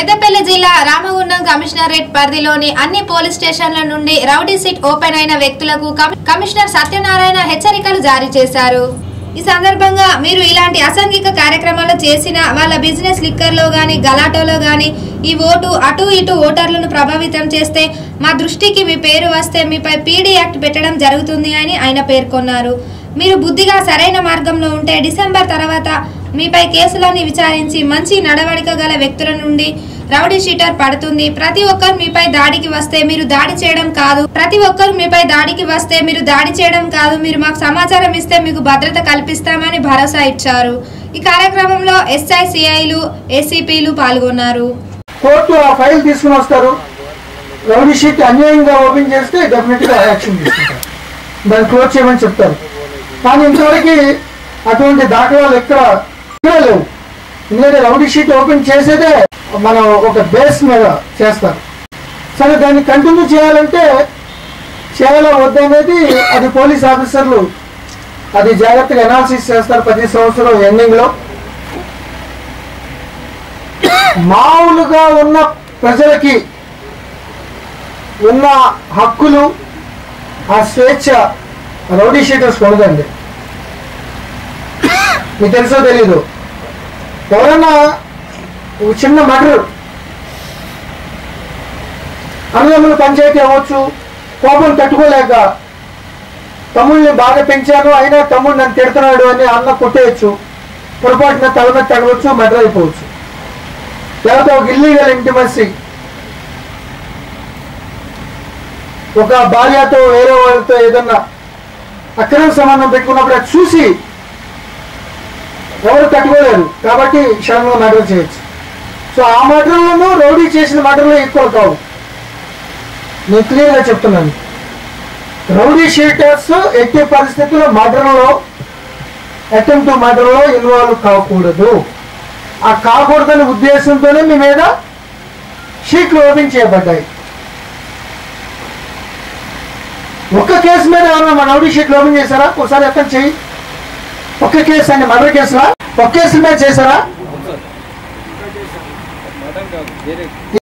పెద్దపల్లి జిల్లా రామగుండం కమిషనరేట్ పరిధిలోని అన్ని పోలీస్ స్టేషన్ల నుండి రౌడీ సీట్ ఓపెన్ అయిన వ్యక్తులకు కమి- కమిషనర్ సత్యనారాయణ హెచ్చరికలు జారీ చేశారు ఈ సందర్భంగా మీరు ఇలాంటి అసాంఘిక కార్యక్రమాలు చేసిన వాళ్ళ బిజినెస్ లిక్కర్లో గాని గలాటోలో గాని ఈ ఓటు అటు ఇటు ఓటర్లను ప్రభావితం చేస్తే మా దృష్టికి మీ పేరు వస్తే మీపై పీడీ యాక్ట్ పెట్టడం జరుగుతుంది అని ఆయన పేర్కొన్నారు మీరు బుద్ధిగా సరైన మార్గంలో ఉంటే డిసెంబర్ తర్వాత మీపై కేసులన్నీ విచారించి మంచి నడవడిక గల వ్యక్తుల నుండి రౌడీ షీటర్ పడుతుంది ప్రతి ఒక్కరు మీపై దాడికి వస్తే మీరు దాడి చేయడం కాదు ప్రతి ఒక్కరు మీపై దాడికి వస్తే మీరు దాడి చేయడం కాదు మీరు మాకు సమాచారం ఇస్తే మీకు భద్రత కల్పిస్తామని భరోసా ఇచ్చారు ఈ కార్యక్రమంలో ఎస్ఐ సిఐలు ఏసీపీలు పాల్గొన్నారు కోర్టు ఆ ఫైల్ తీసుకుని వస్తారు రౌడీ షీట్ అన్యాయంగా ఓపెన్ చేస్తే డెఫినెట్ గా యాక్షన్ తీసుకుంటారు దాన్ని క్లోజ్ చేయమని చెప్తారు కానీ ఇంతవరకు అటువంటి దాఖలాలు ఎక్కడ ఎక్కడ లేవు ఎందుకంటే రౌడీ షీట్ ఓపెన్ చేసేదే మనం ఒక బేస్ మీద చేస్తారు సరే దాన్ని కంటిన్యూ చేయాలంటే చేయాలా వద్దనేది అది పోలీస్ ఆఫీసర్లు అది జాగ్రత్తగా అనాలిసిస్ చేస్తారు ప్రతి సంవత్సరం ఎండింగ్ లో మామూలుగా ఉన్న ప్రజలకి ఉన్న హక్కులు ఆ స్వేచ్ఛ రౌడీ షీటర్స్ ఉండదండి మీకు తెలుసో తెలీదు ఎవరన్నా ఒక చిన్న మర్డర్ అన్నదమ్ముల పంచాయతీ అవ్వచ్చు కోపం తట్టుకోలేక తమ్ముళ్ళని బాగా పెంచాను అయినా తమ్ముడు నన్ను తిడుతున్నాడు అని అన్న కొట్టేయచ్చు పొరపాటున తల మీద తడవచ్చు మర్డర్ అయిపోవచ్చు లేకపోతే ఒక ఇల్లీగల్ ఇంటిమసీ ఒక భార్యతో వేరే వాళ్ళతో ఏదన్నా అక్రమ సంబంధం పెట్టుకున్నప్పుడు అది చూసి ఎవరు తట్టుకోలేరు కాబట్టి క్షణంగా మర్డర్ చేయొచ్చు సో ఆ మర్డర్లను రౌడీ చేసిన మర్డర్లు ఎక్కువ కావు నేను క్లియర్గా చెప్తున్నాను రౌడీ షీటర్స్ ఎట్టి పరిస్థితుల్లో మర్డర్లో అటెంప్ట్ మర్డర్లో ఇన్వాల్వ్ కాకూడదు ఆ కాకూడదనే ఉద్దేశంతోనే మీ మీద షీట్లు ఓపెన్ చేయబడ్డాయి ఒక్క కేసు మీద ఏమన్నా మన రౌడీ షీట్లు ఓపెన్ చేశారా ఒకసారి ఎక్కడ చెయ్యి ఒక్క కేసు అండి మర్డర్ కేసులా ఒక్క కేసు మీద చేశారా